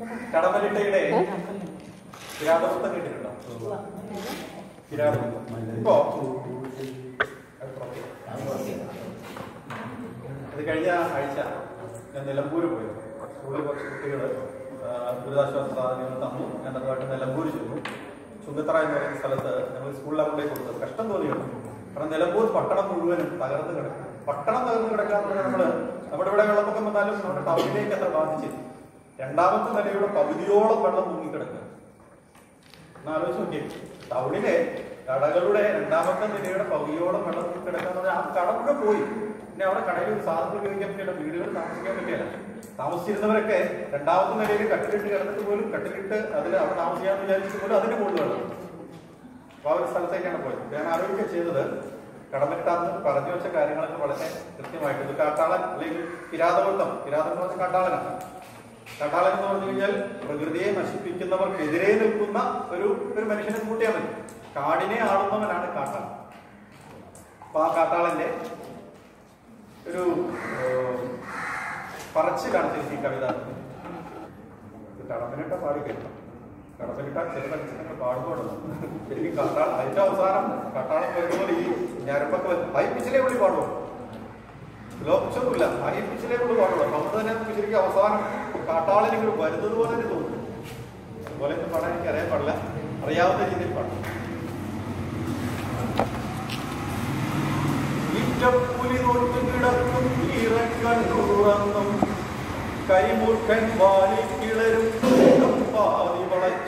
കടമലിട്ടയുടെ കിരാതവൃത്തം കേട്ടിട്ടുണ്ടോ കിരാതവൃത്തം ഇപ്പോ അത് കഴിഞ്ഞ ആഴ്ച ഞാൻ നിലമ്പൂര് പോയി സ്കൂളിൽ കുറച്ച് കുട്ടികൾ ദുരിതാശ്വാസ സാധനങ്ങൾ തന്നു ഞാൻ അതുമായിട്ട് നിലമ്പൂർ ചെന്നു ചുങ്കത്തറ എന്ന് പറയുന്ന സ്ഥലത്ത് ഞങ്ങൾ സ്കൂളിൽ കൊണ്ടേ കൊടുത്തത് കഷ്ടം തോന്നിയിരുന്നു കാരണം നിലമ്പൂർ പട്ടണം മുഴുവനും തകർന്ന് കിടക്കും പട്ടണം തകർന്ന് കിടക്കാന്ന് പറഞ്ഞാൽ നമ്മള് നമ്മുടെ ഇവിടെ വെള്ളപ്പൊക്കം വന്നാലും നമ്മുടെ ടൗണിലേക്ക് അത്ര ബാധിച്ചില്ല രണ്ടാമത്തെ നിലയുടെ പകുതിയോളം വെള്ളം മുങ്ങിക്കിടക്കുക ഒന്ന് ആലോചിച്ച് നോക്കിയേ ടൗണിലെ കടകളുടെ രണ്ടാമത്തെ നിലയുടെ പകുതിയോളം വെള്ളം കിടക്കാന്ന് പറഞ്ഞാൽ ആ കട കൂടെ പോയി പിന്നെ അവിടെ കടയിൽ ഒരു സാധനം ഉപയോഗിക്കാൻ പറ്റില്ല വീടുകൾ താമസിക്കാൻ പറ്റില്ല താമസിച്ചിരുന്നവരൊക്കെ രണ്ടാമത്തെ നിലയിൽ കട്ടിലിട്ട് കിടന്നിട്ട് പോലും കട്ടിലിട്ട് അതിൽ അവിടെ താമസിക്കാന്ന് വിചാരിച്ചിട്ട് പോലും അതിന്റെ കൂടുതൽ വെള്ളം അപ്പൊ ആ ഒരു സ്ഥലത്തേക്കാണ് പോയത് അപ്പൊ ഞാൻ ആലോചിക്കുക ചെയ്തത് കടമറ്റാന്ന് പറഞ്ഞു വെച്ച കാര്യങ്ങളൊക്കെ വളരെ കൃത്യമായിട്ട് ഇത് കാട്ടാളൻ അല്ലെങ്കിൽ കിരാതവൃത്തം കിരാതം എന്ന് പറഞ്ഞ കാട്ടാളനാണ് കാട്ടാളൻ എന്ന് പറഞ്ഞു കഴിഞ്ഞാൽ പ്രകൃതിയെ നശിപ്പിക്കുന്നവർക്കെതിരെ നിൽക്കുന്ന ഒരു ഒരു മനുഷ്യനെ കൂട്ടിയാൽ മതി കാടിനെ ആളുന്നവനാണ് കാട്ടാളൻ അപ്പൊ ആ കാട്ടാളന്റെ ഒരു ഏഹ്, പറച്ചിലാണ് ശരിക്കും ഈ കവിത ഇത് കടമ്പനിട്ട പാടി കേൾക്കാം കടമ്പനിട്ട ചെറുതടിച്ചിട്ടൊക്കെ പാടുമ്പോഴാണ് ശരിക്കും കാട്ടാൾ അതിന്റെ അവസാനം കാട്ടാളം വരുമ്പോൾ ഈ ഞരമ്പൊക്കെ വരും ഹൈ പിച്ചിലേ പുള്ളി പാടുള്ളൂ ലോ പിച്ചൊന്നുമില്ല ഹൈ പിച്ചിലേ പുള്ളി പാടുള്ളൂ അതുകൊണ്ട് തന്നെ നമുക്ക് ശരിക്കും അവസാനം കാട്ടാളിനെങ്കിലും വരുന്നത് പോലെ തന്നെ തോന്നും അതുപോലെ ഒന്നും പാടാൻ എനിക്ക് അറിയാൻ പാടില്ല അറിയാവുന്ന രീതിയിൽ പാടും ഇറ്റപ്പുലി തൊട്ട് കിടക്കും ഈറക്കണ്ണുറന്നും കരിമുൾക്കൻ വാലി കിളരും പാതി വളച്ച